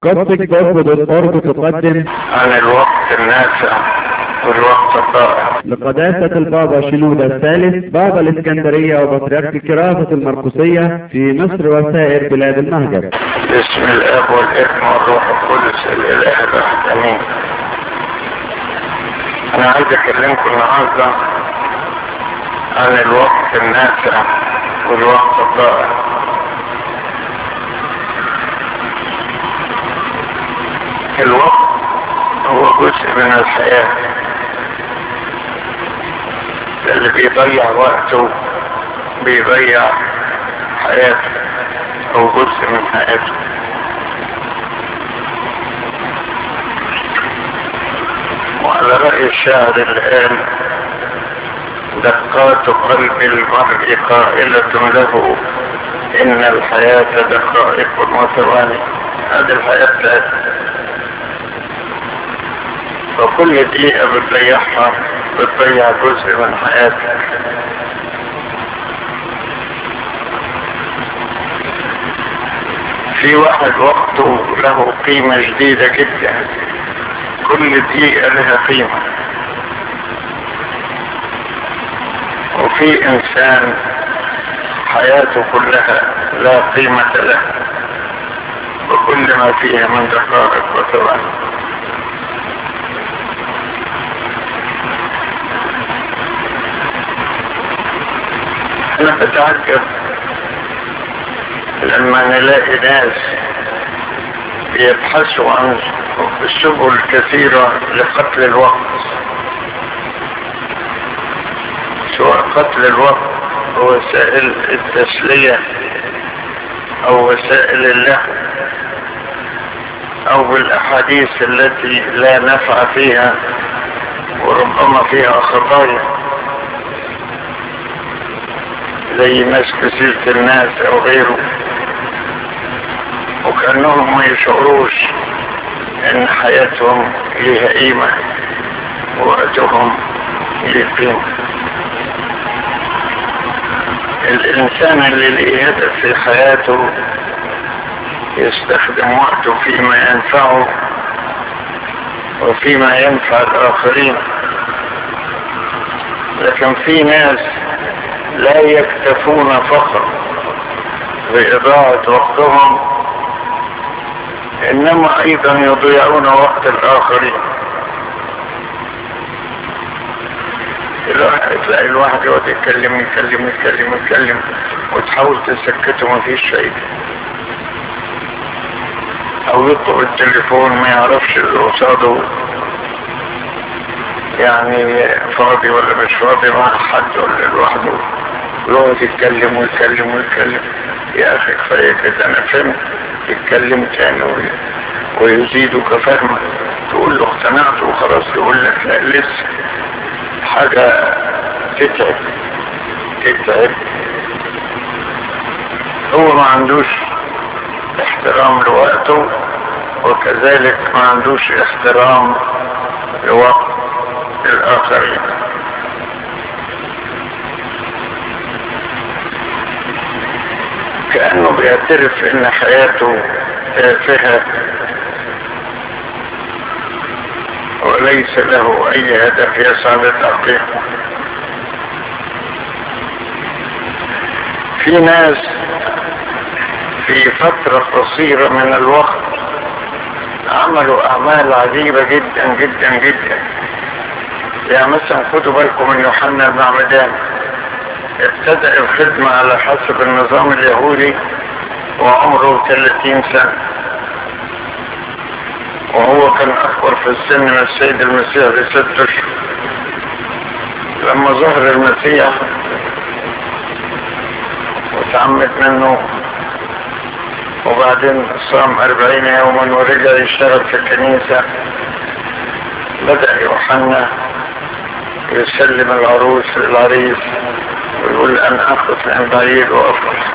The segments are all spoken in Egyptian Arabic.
قصدك برضه بالقرب تقدم عن الوقت النافع والوقت الضائع لقداسة البابا شنودة الثالث بابا الإسكندرية وبطريرك كرافة المرقسية في مصر وسائر بلاد المهجر باسم الاب والابن والروح القدس الاله الواحد امين انا عايز اكلمكم النهارده عن الوقت النافع والوقت الضائع الوقت هو جزء من الحياة اللي بيضيع وقته بيضيع حياته او جزء من حياته وعلى رأي الشاعر الآن دقات قلب المرء قائلة له إن الحياة دقائق وثواني هذه الحياة بتاعتنا فكل دقيقة بتضيعها بتضيع جزء من حياتك في واحد وقته له قيمة جديدة جدا كل دقيقة لها قيمة وفي انسان حياته كلها لا قيمة له وكل ما فيها من دقائق وثواني انا بتعجب لما نلاقي ناس بيبحثوا عن السبل الكثيرة لقتل الوقت سواء قتل الوقت ووسائل التسلية او وسائل اللهو او بالاحاديث التي لا نفع فيها وربما فيها خطايا زي مسك سيرة الناس او غيره وكأنهم ما يشعروش ان حياتهم ليها قيمة ووقتهم ليه قيمة الانسان اللي ليه هدف في حياته يستخدم وقته فيما ينفعه وفيما ينفع الاخرين لكن في ناس لا يكتفون فقط بإضاعة وقتهم إنما أيضا يضيعون وقت الآخرين تلاقي الواحد يقعد يتكلم يتكلم يتكلم يتكلم وتحاول تسكته ما فيش فايدة أو يطلب التليفون ما يعرفش اللي قصاده يعني فاضي ولا مش فاضي مع حد ولا لوحده يقعد يتكلم ويتكلم ويتكلم يا اخي كفايه كده انا فهمت يتكلم تاني ويزيدك فهما تقول له اقتنعت وخلاص يقول لك لا لسه حاجة تتعب تتعب هو ما عندوش احترام لوقته وكذلك ما عندوش احترام لوقت الآخرين كأنه بيعترف ان حياته تافهة وليس له اي هدف يسعى لتحقيقه في ناس في فترة قصيرة من الوقت عملوا اعمال عجيبة جدا جدا جدا يعني مثلا خدوا بالكم من يوحنا المعمدان ابتدأ الخدمة على حسب النظام اليهودي وعمره 30 سنة وهو كان أكبر في السن من السيد المسيح بست أشهر لما ظهر المسيح وتعمد منه وبعدين صام أربعين يوما ورجع يشتغل في الكنيسة بدأ يوحنا يسلم العروس للعريس ويقول أنا أخذ عن بعيد وأفرح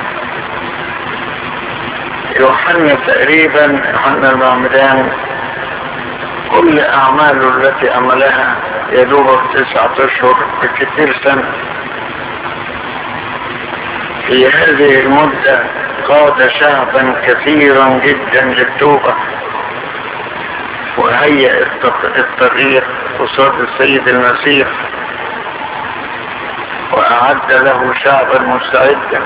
يوحنا تقريبا يوحنا المعمدان كل أعماله التي عملها يدوب تسعة أشهر بكثير سنة في هذه المدة قاد شعبا كثيرا جدا للتوبة وهيئ الطريق قصاد السيد المسيح وأعد له شعبا مستعدا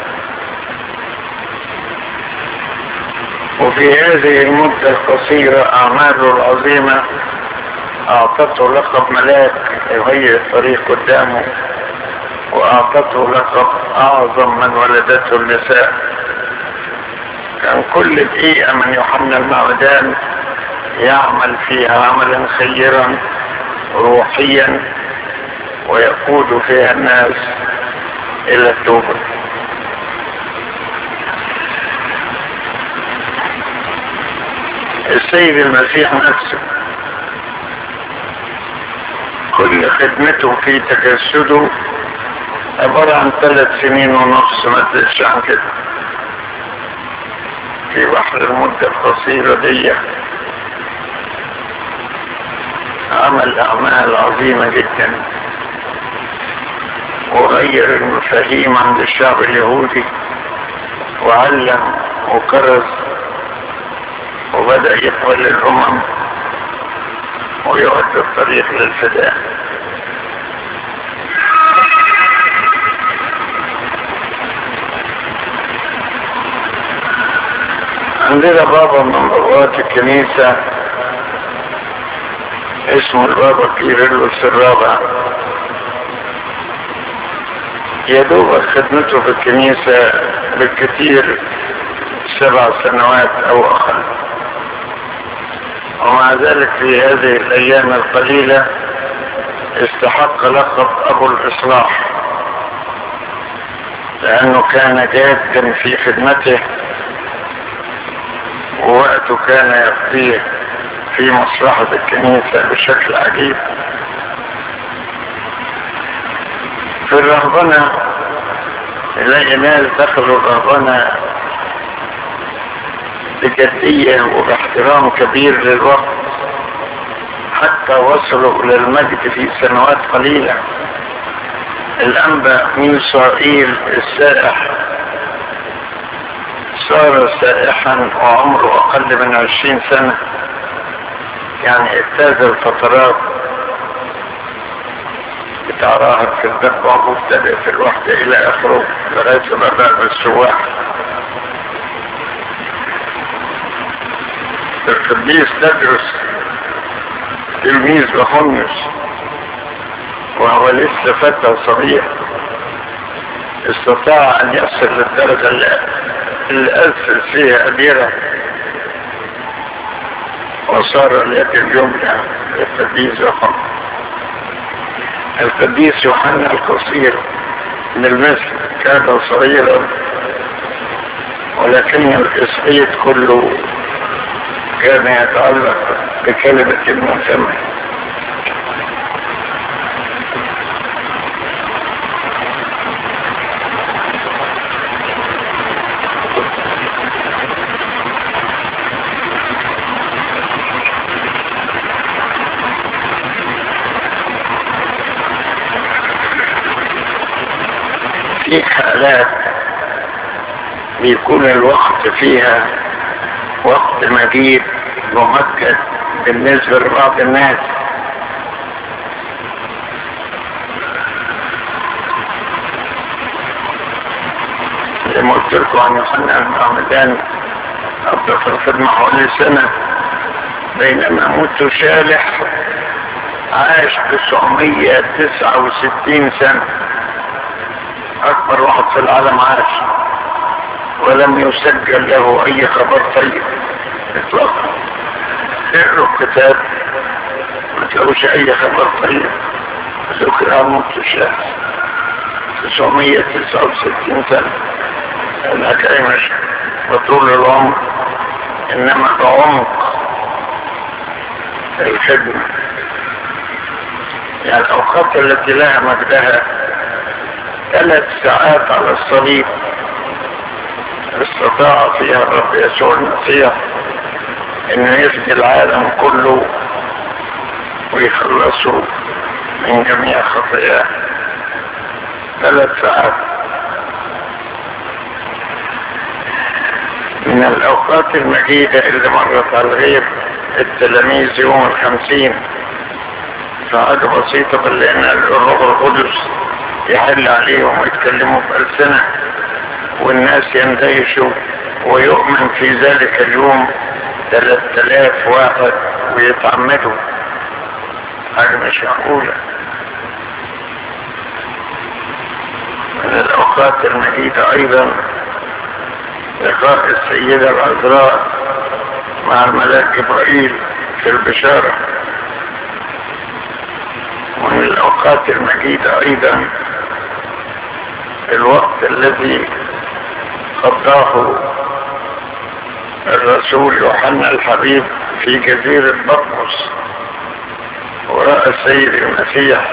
وفي هذه المدة القصيرة أعماله العظيمة أعطته لقب ملاك يهيئ الطريق قدامه وأعطته لقب أعظم من ولدته النساء كان كل دقيقة من يوحنا المعمدان يعمل فيها عملا خيرا روحيا ويقود فيها الناس إلى التوبة السيد المسيح نفسه كل خدمته في تجسده عبارة عن ثلاث سنين ونص ما تزيدش عن كده في بحر المدة القصيرة دي عمل أعمال عظيمة جدا وغير المفاهيم عند الشعب اليهودي وعلم وكرز وبدأ يقبل الأمم ويعد الطريق للفداء عندنا بابا من بابات الكنيسة اسمه البابا كيرلس الرابع يدوب خدمته في الكنيسة بالكثير سبع سنوات او اقل ومع ذلك في هذه الايام القليلة استحق لقب ابو الاصلاح لانه كان جادا في خدمته ووقته كان يقضيه في مصلحة الكنيسة بشكل عجيب في الرهبنة نلاقي ناس دخلوا الرهبنة بجدية وباحترام كبير للوقت حتى وصلوا إلى المجد في سنوات قليلة الأنبا ميسائيل السائح صار سائحا وعمره أقل من عشرين سنة يعني اجتاز الفترات بتاع راهب في الدفع مبتدئ في الوحدة إلى آخره لغاية ما باب السواح القديس تدرس تلميذ بخمس وهو لسه فتى صغير استطاع أن يصل للدرجة اللي أسس فيها أميرة وصار اليد اليمنى للقديس يوحنا القديس يوحنا القصير من المصر كان صغيرا ولكن الإسقيط كله كان يتعلق بكلمة المسمى في حالات بيكون الوقت فيها وقت مجيد مؤكد بالنسبة لبعض الناس زي ما قلت لكم عن يوحنا المعمدان أبدأ في الخدمة حوالي سنة بينما موت شالح عاش 969 سنة أكبر واحد في العالم عاش ولم يسجل له أي خبر طيب إطلاقا اقروا الكتاب ما تلاقوش أي خبر طيب ذكر عن موت الشهر 969 سنة الحكاية مش بطول العمر إنما بعمق الخدمة يعني الأوقات التي لها مجدها ثلاث ساعات على الصليب استطاع فيها الرب يسوع المسيح انه يفدي العالم كله ويخلصه من جميع خطاياه ثلاث ساعات من الأوقات المجيدة اللي مرت على غير التلاميذ يوم الخمسين فحاجة بسيطة بل إن الروح القدس يحل عليهم ويتكلموا بألسنة والناس يندهشوا ويؤمن في ذلك اليوم ثلاثة آلاف واحد ويتعمدوا حاجة مش معقولة من الأوقات المجيدة أيضا لقاء السيدة العذراء مع الملاك جبرائيل في البشارة ومن الأوقات المجيدة أيضا الوقت الذي قضاه الرسول يوحنا الحبيب في جزيرة بطمس ورأى السيد المسيح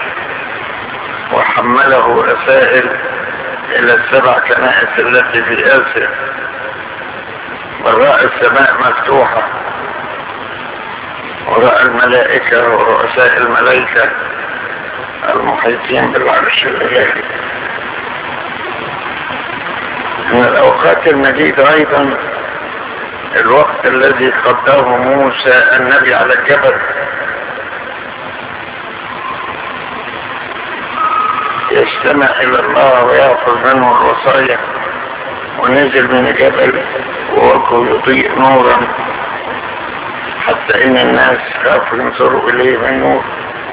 وحمله رسائل إلى السبع كنائس التي في آسيا ورأى السماء مفتوحة ورأى الملائكة ورؤساء الملائكة المحيطين بالعرش الإلهي من الأوقات المجيدة أيضا الوقت الذي قضاه موسى النبي على الجبل يستمع إلى الله ويأخذ منه الوصايا ونزل من الجبل ووجهه يضيء نورا حتى إن الناس خافوا ينظروا إليه من نور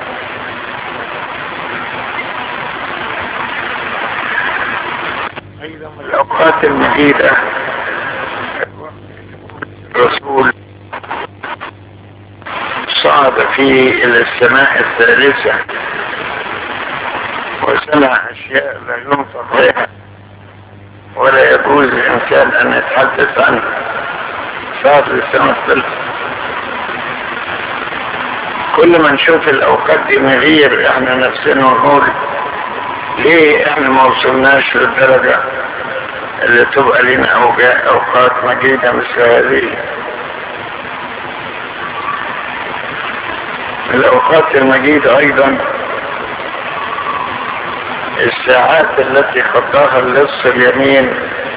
أيضا من الأوقات المجيدة الرسول صعد فيه إلى السماء الثالثة وسمع أشياء لا ينطق بها ولا يجوز للإنسان أن يتحدث عنها صعد للسماء الثالثة كل ما نشوف الأوقات دي نغير احنا نفسنا ونقول ليه احنا ما وصلناش للدرجة اللي تبقى لنا أوجاء أوقات مجيدة مثل هذه الأوقات المجيدة أيضا الساعات التي قضاها اللص اليمين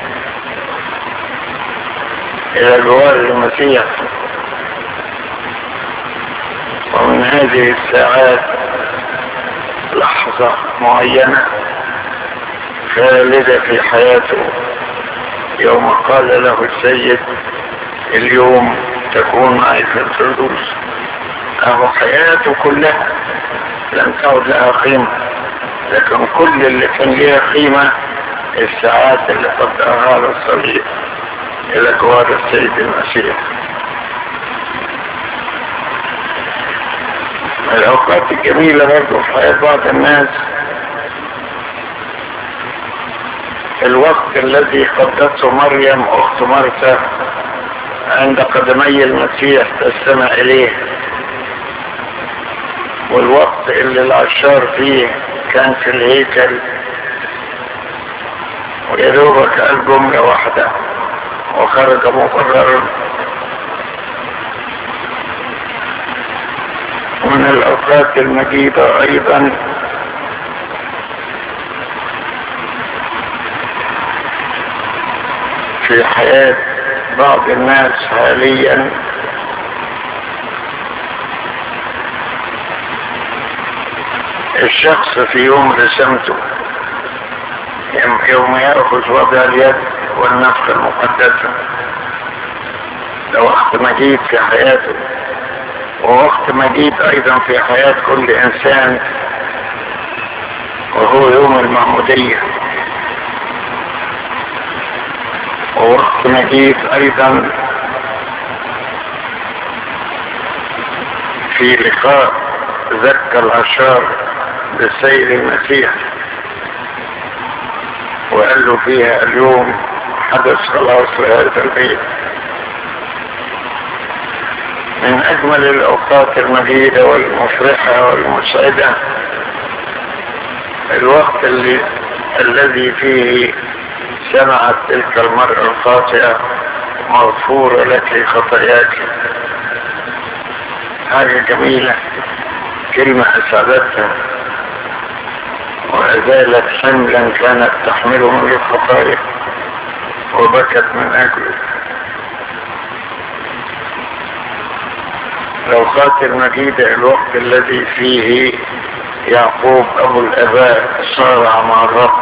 إلى جوار المسيح ومن هذه الساعات لحظة معينة خالدة في حياته يوم قال له السيد اليوم تكون معي في الفردوس أهو حياته كلها لم تعد لها قيمة لكن كل اللي كان ليها قيمة الساعات اللي قضاها على الصليب إلى جوار السيد المسيح من الأوقات الجميلة برضه في حياة بعض الناس الوقت الذي قضته مريم أخت مرثا عند قدمي المسيح تستمع إليه والوقت اللي العشار فيه كان في الهيكل ويدوبك قال جملة واحدة وخرج مقررا ومن الأوقات المجيدة أيضا في حياة بعض الناس حاليا الشخص في يوم رسمته يوم يأخذ وضع اليد والنفخ المقدسة ده وقت مجيد في حياته ووقت مجيد ايضا في حياة كل انسان وهو يوم المعمودية ووقت مجيد ايضا في لقاء زكى العشار بالسيد المسيح وقال له فيها اليوم حدث خلاص لهذا البيت من أجمل الأوقات المجيدة والمفرحة والمسعدة الوقت اللي الذي فيه سمعت تلك المرأة الخاطئة مغفورة لك خطاياك حاجة جميلة كلمة أسعدتها وأزالت حملا كانت تحمله من الخطايا وبكت من أجله الأوقات المجيدة الوقت الذي فيه يعقوب أبو الآباء صارع مع الرب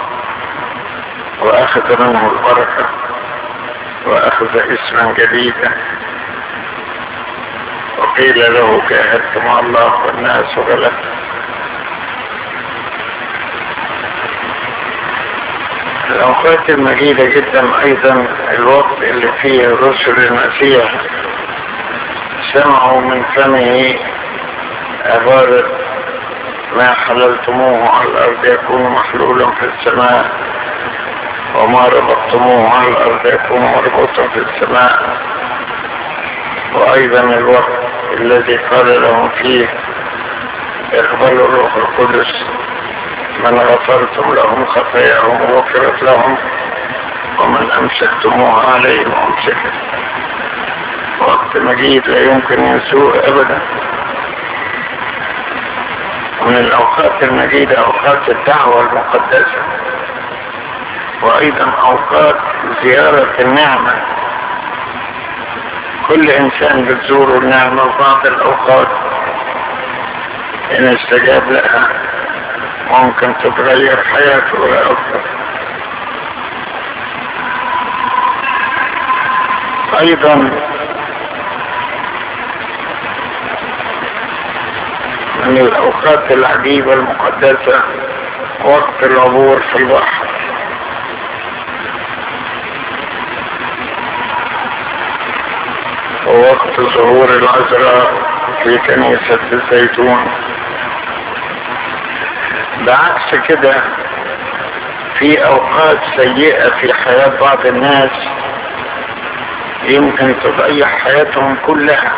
وأخذ منه البركة وأخذ اسما جديدا وقيل له جاهدت مع الله والناس وغلبت الأوقات المجيدة جدا أيضا الوقت اللي فيه رسل المسيح سمعوا من فمه عبارة ما حللتموه على الأرض يكون محلولا في السماء وما ربطتموه على الأرض يكون مربوطا في السماء وأيضا الوقت الذي قال لهم فيه اقبلوا الروح القدس من غفرتم لهم خطاياهم وغفرت لهم ومن أمسكتموها عليهم أمسكت وقت مجيد لا يمكن يسوء أبدا من الأوقات المجيدة أوقات الدعوة المقدسة وأيضا أوقات زيارة النعمة كل إنسان بتزوره النعمة في بعض الأوقات إن استجاب لها ممكن تتغير حياته لأفضل أيضا من الأوقات العجيبة المقدسة وقت العبور في البحر ووقت ظهور العذراء في كنيسة الزيتون بعكس كده في أوقات سيئة في حياة بعض الناس يمكن تضيع حياتهم كلها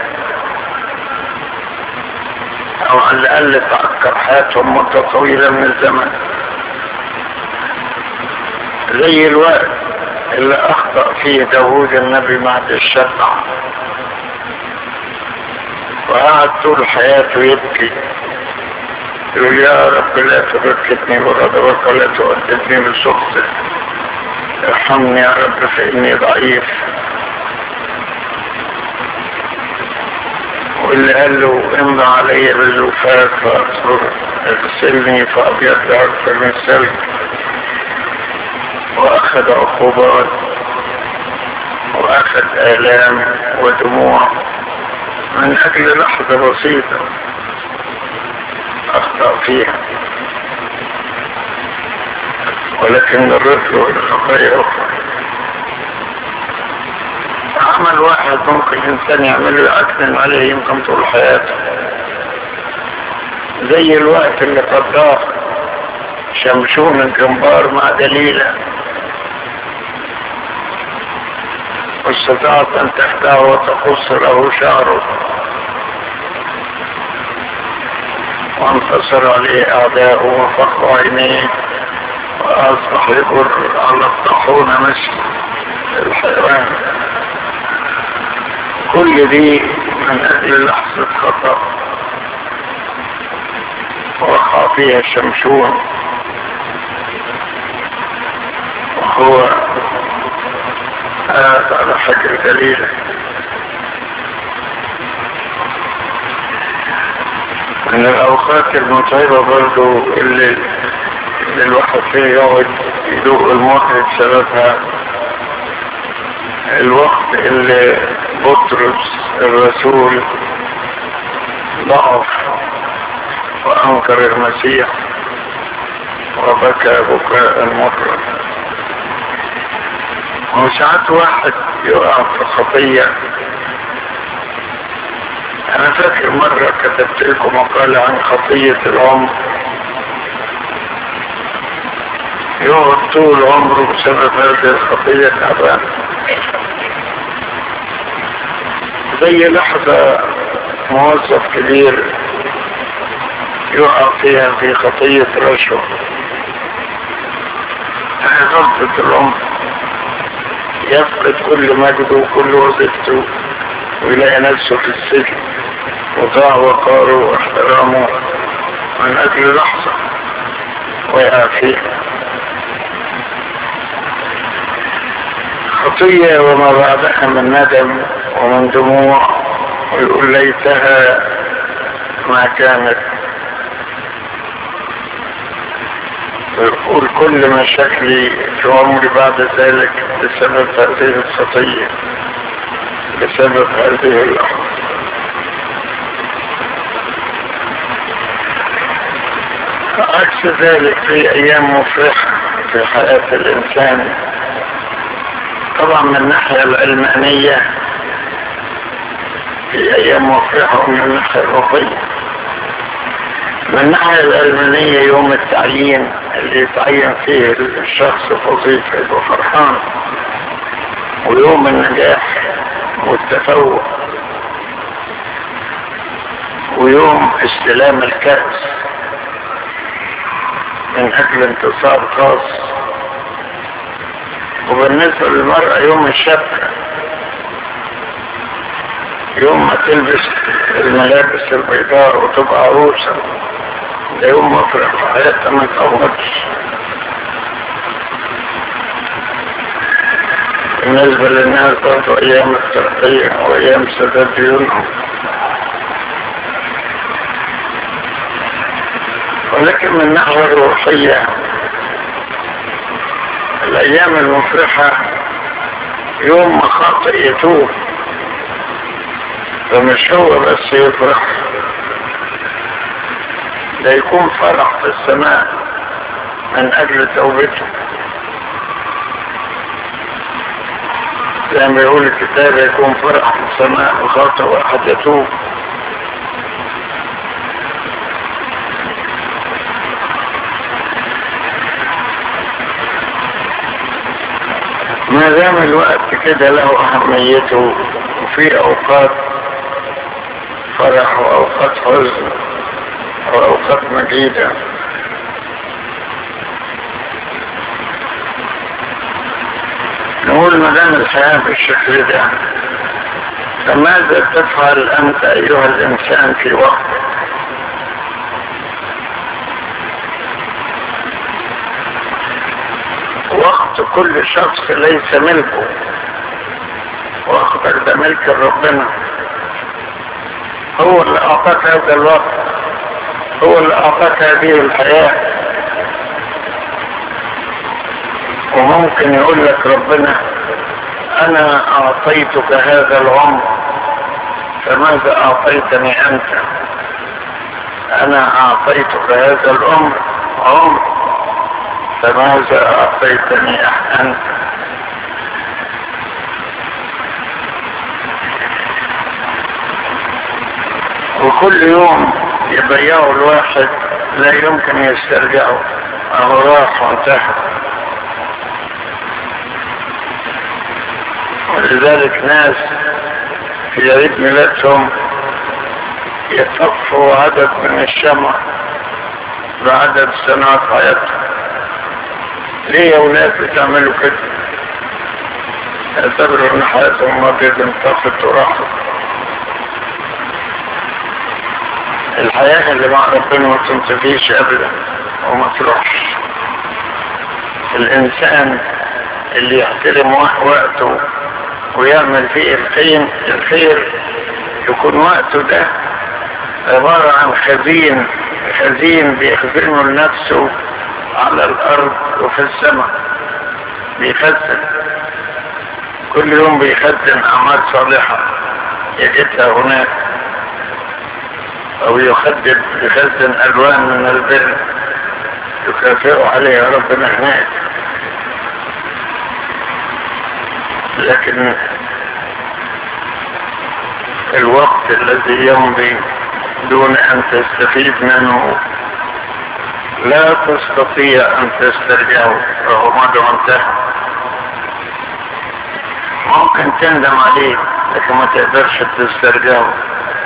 أو على الأقل تعكر حياتهم مدة طويلة من الزمن زي الوقت اللي أخطأ فيه داوود النبي بعد الشفع وقعد طول حياته يبكي يقول يا رب لا تبكتني بغضبك ولا تؤدبني بسخطك ارحمني يا رب فإني ضعيف واللي قال له امضى علي بالزفاف فاصبر اغسلني فابيض اكثر من السلك واخذ عقوبات واخذ الام ودموع من اجل لحظة بسيطة اخطأ فيها ولكن الرفل والخطايا اخرى عمل واحد ممكن الانسان يعمله يعكنن عليه يمكن طول حياته زي الوقت اللي قضاه شمشون الجنبار مع دليلة واستطاعت ان تحتاه وتقص له شعره وانتصر عليه اعداؤه وفقوا عينيه واصبح يجر على الطاحونه مثل الحيوان كل دي من اجل لحظة خطأ وقع فيها الشمشون وهو قاعد على حجر دليله من الاوقات المتعبة برضو اللي, اللي الواحد فيه يقعد يدوق الموت بسببها الوقت اللي بطرس الرسول ضعف وانكر المسيح وبكى بكاء مرة وساعات واحد يقع في خطية انا فاكر مرة كتبت لكم مقالة عن خطية العمر يقعد طول عمره بسبب هذه الخطية تعبان زي لحظة موظف كبير يقع فيها في خطية رشوة هي غلطة العمر يفقد كل مجده وكل وظيفته ويلاقي نفسه في السجن وضاع وقاره واحترامه من اجل لحظة وقع فيها خطية وما بعدها من ندم ومن دموع ويقول ليتها ما كانت ويقول كل مشاكلي في عمري بعد ذلك بسبب هذه الخطية بسبب هذه الأمر عكس ذلك في أيام مفرحة في حياة الإنسان طبعا من الناحية العلمانية في أيام مفرحة ومن الناحية الروحية من الناحية العلمانية يوم التعيين اللي يتعين فيه الشخص في وظيفة يبقى فرحان ويوم النجاح والتفوق ويوم استلام الكأس من أجل انتصار خاص وبالنسبة للمرأة يوم الشبكة يوم ما تلبس الملابس البيضاء وتبقى عروسة ده يوم مفرح في حياتها ما تقومتش بالنسبة للناس برضه أيام الترقية وأيام سداد ديونهم ولكن من الناحية الروحية الأيام المفرحة يوم ما خاطئ يتوب فمش هو بس يفرح ده يكون فرح في السماء من أجل توبته زي ما يقول الكتاب يكون فرح في السماء وخاطئ واحد يتوب ما دام الوقت كده له أهميته وفي أوقات فرح وأوقات حزن وأوقات مجيدة نقول ما دام الحياة بالشكل ده فماذا تفعل أنت أيها الإنسان في وقت وقت كل شخص ليس ملكه وقتك ده ملك ربنا هو اللي أعطاك هذا الوقت هو اللي أعطاك هذه الحياة وممكن يقول لك ربنا أنا أعطيتك هذا العمر فماذا أعطيتني أنت أنا أعطيتك هذا العمر عمر فماذا أعطيتني أنت وكل يوم يضيعوا الواحد لا يمكن يسترجعه أهو راح وانتهى ولذلك ناس في عيد ميلادهم يطفوا عدد من الشمع بعدد سنوات حياتهم ليه يا ولاد بتعملوا كده اعتبروا ان حياتهم ما انطفت وراحت الحياة اللي مع ربنا ما تنتفيش ابدا وما تروحش الانسان اللي يحترم وقته ويعمل فيه الخير الخير يكون وقته ده عبارة عن خزين خزين بيخزنه لنفسه على الارض وفي السماء بيخزن كل يوم بيخزن اعمال صالحة يجدها هناك او يخدم يخزن الوان من البر يكافئه عليها ربنا هناك لكن الوقت الذي يمضي دون ان تستفيد منه لا تستطيع ان تسترجعه فهو مدى انتهى ممكن تندم عليه لكن ما تقدرش تسترجعه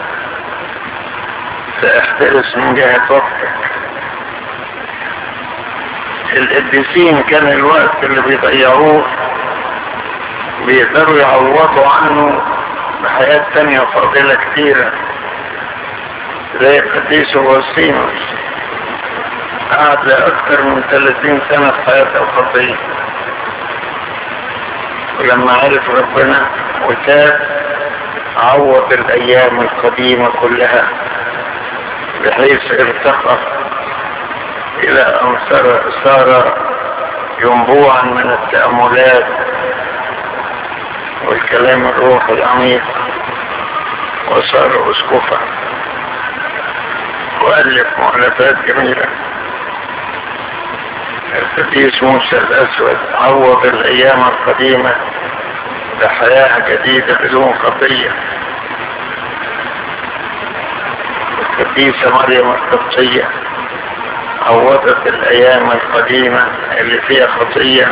فاحترس من جهة وقتك القديسين كان الوقت اللي بيضيعوه بيقدروا يعوضوا عنه بحياة تانية فاضلة كتيرة زي القديس وسيموس قعد لأكثر من 30 سنة في حياته الخطية ولما عرف ربنا وتاب عوض الايام القديمة كلها بحيث ارتقى الى ان صار, صار ينبوعا من التأملات والكلام الروح العميق وصار اسقفا وألف مؤلفات جميلة القديس موسى الأسود عوض الأيام القديمة بحياة جديدة بدون خطية القديسة مريم القبطية عوضت الأيام القديمة اللي فيها خطية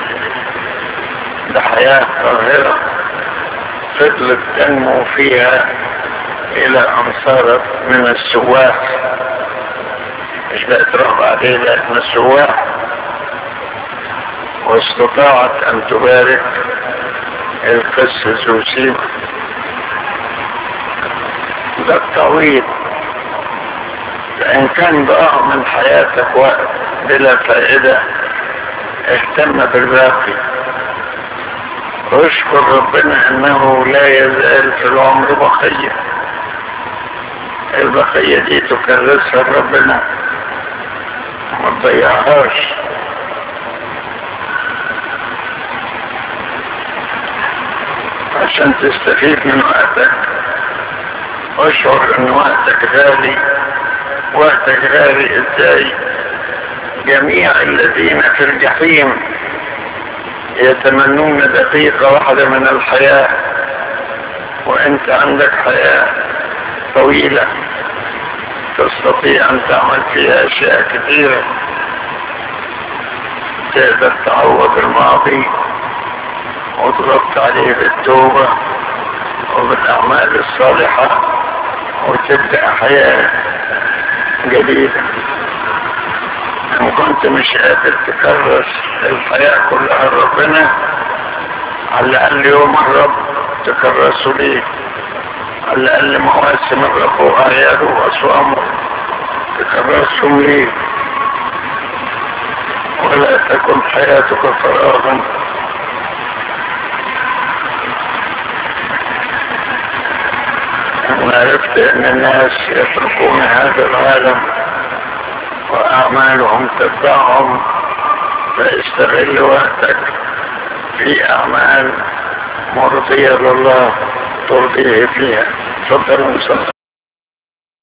بحياة طاهرة فضلت تنمو فيها إلى أن صارت من السواح مش بقت رغبة عليه بقت من السواح واستطاعت أن تبارك القس زوسيم ده الطويل فإن كان ضاع من حياتك وقت بلا فائدة اهتم بالباقي واشكر ربنا انه لا يزال في العمر بقية البقية دي تكرسها ربنا ما تضيعهاش عشان تستفيد من وقتك واشعر ان وقتك غالي وقتك غالي ازاي جميع الذين في الجحيم يتمنون دقيقة واحدة من الحياة وانت عندك حياة طويلة تستطيع ان تعمل فيها اشياء كثيرة تقدر تعوض الماضي وتغطي عليه بالتوبة وبالأعمال الصالحة وتبدأ حياة جديدة إن كنت مش قادر تكرس الحياة كلها لربنا على الأقل يوم الرب تكرسه ليه على الأقل مواسم الرب وأعياده وأصوامه تكرسهم ليه ولا تكن حياتك فراغا وعرفت ان الناس يتركون هذا العالم واعمالهم تتبعهم فاستغل وقتك في اعمال مرضية لله ترضيه فيها تفضل وصلى